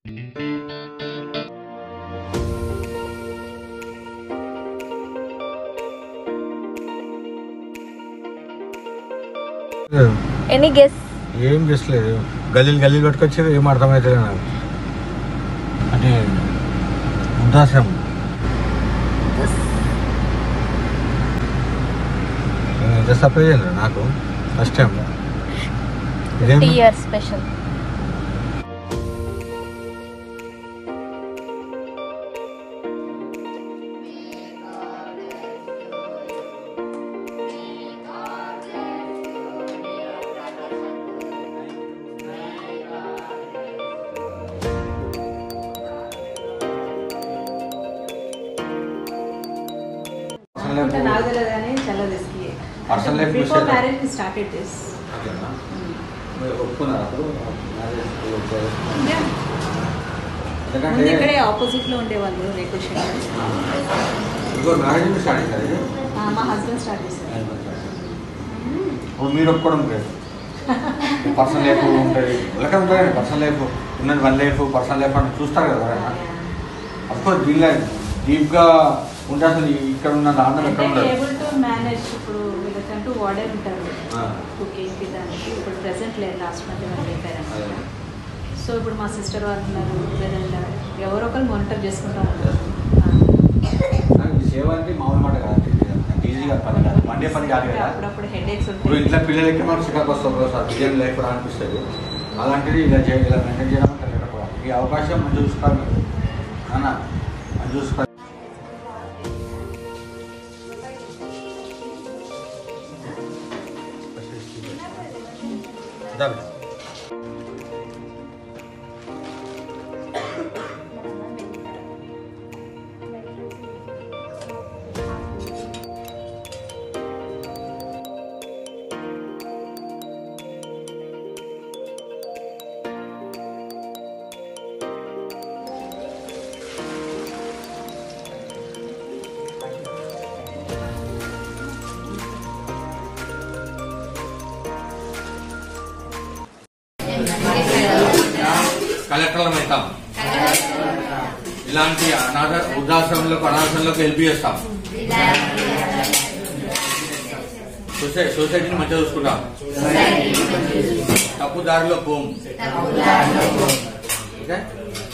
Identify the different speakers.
Speaker 1: Any guess
Speaker 2: ఏం చేసలేదు గల్లీలు గల్లీలు పట్టుకొచ్చేది ఏం అర్థమవుతుంది నాకు అంటే వృద్ధాశ్రమం ఎంత సర్ప్రైజ్ అయింది నాకు ఫస్ట్ టైం ఇదేం
Speaker 1: టీ ఇయర్ స్పెషల్
Speaker 3: అంటే నాకు తెలియదు కానీ చాలా రిస్కీ
Speaker 2: Personal life
Speaker 3: బిఫోర్
Speaker 2: విషయాలు.
Speaker 3: మ్యారేజ్ స్టార్టెడ్ దిస్
Speaker 2: ఒప్పుకున్నారు అప్పుడు
Speaker 3: ముందు ఇక్కడే ఆపోజిట్ లో ఉండేవాళ్ళు రేకుల్ షెడ్
Speaker 2: ఇంకో మ్యారేజ్ స్టార్ట్ అయింది
Speaker 3: మా హస్బెండ్ స్టార్ట్ చేశారు
Speaker 2: ఇప్పుడు మీరు ఒప్పుకోవడం లేదు పర్సనల్ లైఫ్ ఉంటుంది వాళ్ళకే ఉంటుంది పర్సనల్ లైఫ్ ఉన్నది వన్ లైఫ్ పర్సనల్ లైఫ్ అని చూస్తారు కదా ఎవరైనా అఫ్కోర్స్ దీనిలో డీప్గా ఉంటే అసలు ఇక్కడ ఉన్న దాంట్లో ఎక్కడ ఉండదు
Speaker 3: ఏబుల్ టు మేనేజ్ ఇప్పుడు వీళ్ళకంటూ వార్డెన్ ఉంటారు
Speaker 2: ఆ.
Speaker 3: కుకింగ్ కి దానికి ఇప్పుడు ప్రెసెంట్ లేదు లాస్ట్ మంత్ వాళ్ళు అయిపోయారు
Speaker 2: అదే.
Speaker 3: సో ఇప్పుడు మా సిస్టర్ వాళ్ళు ఉన్నారు బ్రదర్ ఎవరో ఒకరు మానిటర్ చేసుకుంటూ ఉంటారు
Speaker 2: నాకు ఈ సేవ అంటే మామూలు మాట కాదు అంత ఈజీగా పని కాదు మండే పని కాదు కదా
Speaker 3: అప్పుడప్పుడు హెడేక్స్
Speaker 2: ఇప్పుడు
Speaker 3: ఉంటాయి
Speaker 2: ఇంట్లో పిల్లలకి మనకు చికాకు వస్తుంది సార్ బిర్యానీ లైఫ్ రా అనిపిస్తుంది అలాంటిది ఇలా చేయాలి ఇలా మెయింటైన్ చేయడం అంటే లేకపోవడం ఈ అవకాశం మనం చూసుకోవాలి మీరు అన్న మనం చూసుకోవాలి దాని కలెక్టర్లం అవుతాం ఇలాంటి అనాథ వృద్ధాశ్రమంలోకి అనాథాశ్రమంలోకి హెల్ప్ చేస్తాం సొసై సొసైటీని మంచిగా చూసుకుంటాం తప్పు దారిలో పోం ఓకే